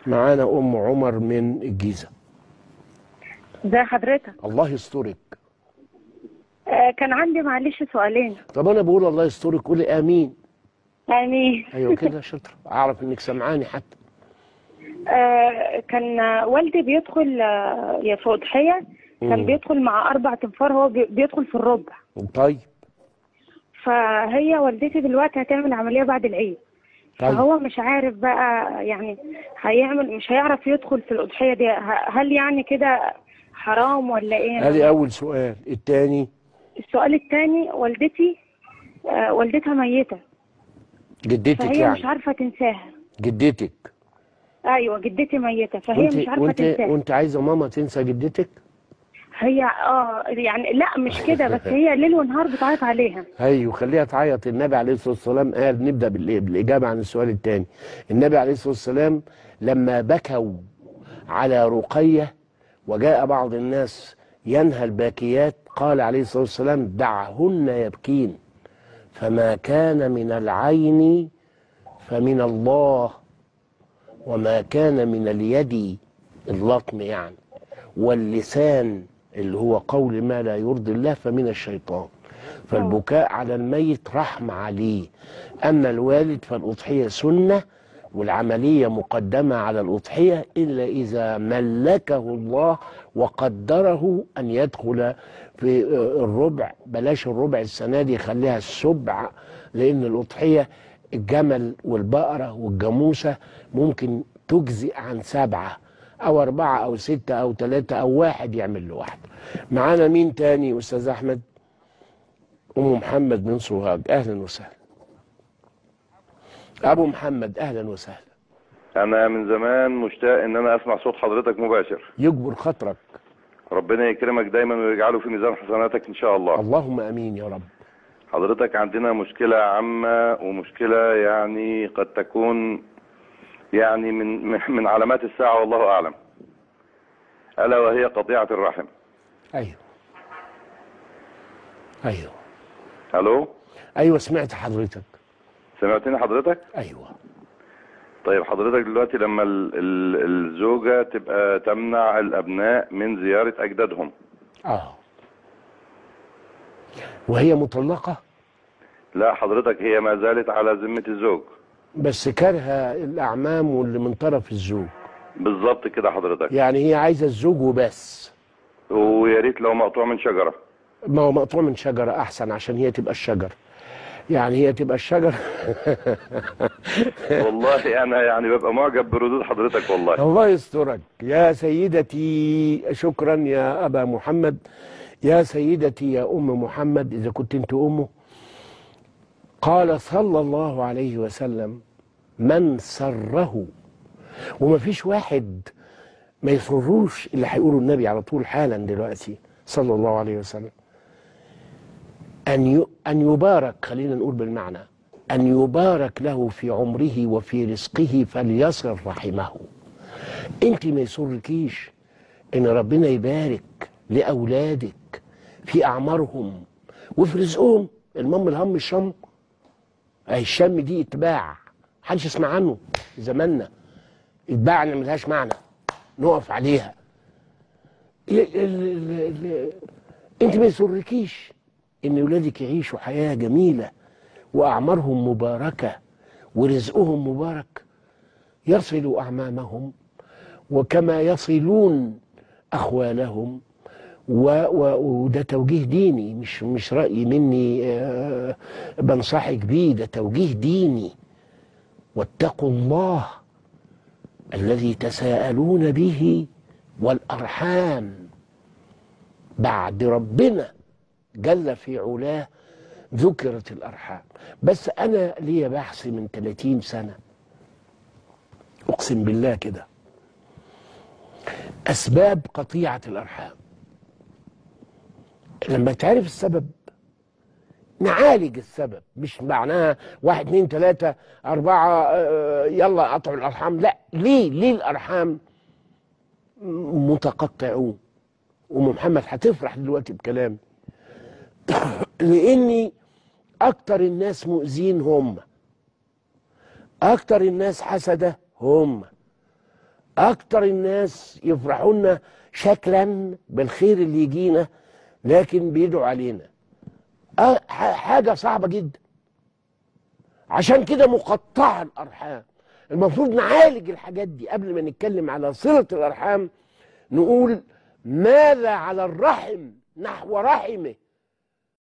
معانا ام عمر من الجيزه ازي حضرتك الله يسترك آه كان عندي معلش سؤالين طب انا بقول الله يسترك قولي امين يعني ايوه كده شاطره اعرف انك سمعاني حتى آه كان والدي بيدخل آه يا في اضحيه كان مم. بيدخل مع اربع تنفار هو بي- بيدخل في الربع طيب فهي والدتي دلوقتي هتعمل عمليه بعد العيد طيب فهو مش عارف بقى يعني هيعمل مش هيعرف يدخل في الاضحيه دي ه- هل يعني كده حرام ولا ايه ادي اول سؤال الثاني السؤال الثاني والدتي آه والدتها ميته جدتك فهي مش يعني عارفه تنساها جدتك ايوه جدتي ميته فهي وانت مش عارفه وانت تنساها وانت عايزه ماما تنسى جدتك هي اه يعني لا مش كده بس هي ليل ونهار بتعيط عليها ايوه خليها تعيط النبي عليه الصلاه والسلام قال نبدا بالإيه؟ بالاجابه عن السؤال الثاني النبي عليه الصلاه والسلام لما بكوا على رقيه وجاء بعض الناس ينهى الباكيات قال عليه الصلاه والسلام دعهن يبكين فما كان من العين فمن الله وما كان من اليد اللطم يعني واللسان اللي هو قول ما لا يرضي الله فمن الشيطان فالبكاء على الميت رحمة عليه أما الوالد فالأضحية سنة والعملية مقدمة على الأضحية إلا إذا ملكه الله وقدره أن يدخل في الربع بلاش الربع السنة دي خليها السبع لأن الأضحية الجمل والبقرة والجاموسة ممكن تجزئ عن سبعة أو أربعة أو ستة أو ثلاثة أو واحد يعمل لوحده معانا مين تاني أستاذ أحمد أم محمد من سوهاج أهلا وسهلا أبو محمد أهلا وسهلا انا من زمان مشتاق ان انا اسمع صوت حضرتك مباشر يجبر خاطرك ربنا يكرمك دايما ويجعله في ميزان حسناتك ان شاء الله اللهم أمين يا رب حضرتك عندنا مشكلة عامة ومشكلة يعني قد تكون يعني من من علامات الساعة والله اعلم الا وهي قطيعة الرحم أيوه أيوه الو أيوه سمعت حضرتك سمعتني حضرتك أيوه طيب حضرتك دلوقتي لما ال ال الزوجة تبقى تمنع الابناء من زيارة اجدادهم آه وهي مطلقة لا حضرتك هي ما زالت على ذمة الزوج بس كارهة الأعمام واللي من طرف الزوج بالظبط كده حضرتك يعني هي عايزة الزوج وبس ويا ريت لو مقطوع من شجرة ما هو مقطوع من شجرة أحسن عشان هي تبقى الشجر يعني هي تبقى الشجر والله انا يعني ببقى معجب بردود حضرتك والله الله يسترك يا سيدتي شكرا يا أبا محمد يا سيدتي يا أم محمد إذا كنت أنت أمه قال صلى الله عليه وسلم من سره وما فيش واحد ما يسروش اللي هيقوله النبي على طول حالا دلوقتي صلى الله عليه وسلم أن ي- أن يبارك خلينا نقول بالمعنى أن يبارك له في عمره وفي رزقه فليصل رحمه أنت ما يسركيش إن ربنا يبارك لأولادك في أعمارهم وفي رزقهم المم الهم الشم أهي الشم دي اتباع محدش يسمع عنه في زماننا اتباع اللي ملهاش معنى نقف عليها ال- ال- ال- ال- انت ما يسركيش ان ولادك يعيشوا حياه جميله واعمارهم مباركه ورزقهم مبارك يصلوا اعمامهم وكما يصلون اخوالهم و و وده توجيه ديني مش مش راي مني آه، بنصحك بيه ده توجيه ديني واتقوا الله الذي تساءلون به والارحام بعد ربنا جل في علاه ذكرت الارحام بس انا ليا بحث من 30 سنه اقسم بالله كده اسباب قطيعه الارحام لما تعرف السبب نعالج السبب مش معناها واحد اتنين تلاتة أربعة آه، يلا قطعوا الأرحام لا ليه ليه الأرحام متقطعون أم محمد هتفرح دلوقتي بكلامي لأني أكتر الناس مؤذين هم أكتر الناس حسدة هم اكتر الناس يفرحون شكلا بالخير اللي يجينا لكن بيدعوا علينا أه ح- حاجة صعبة جدا عشان كده مقطع الارحام المفروض نعالج الحاجات دي قبل ما نتكلم على صلة الارحام نقول ماذا على الرحم نحو رحمه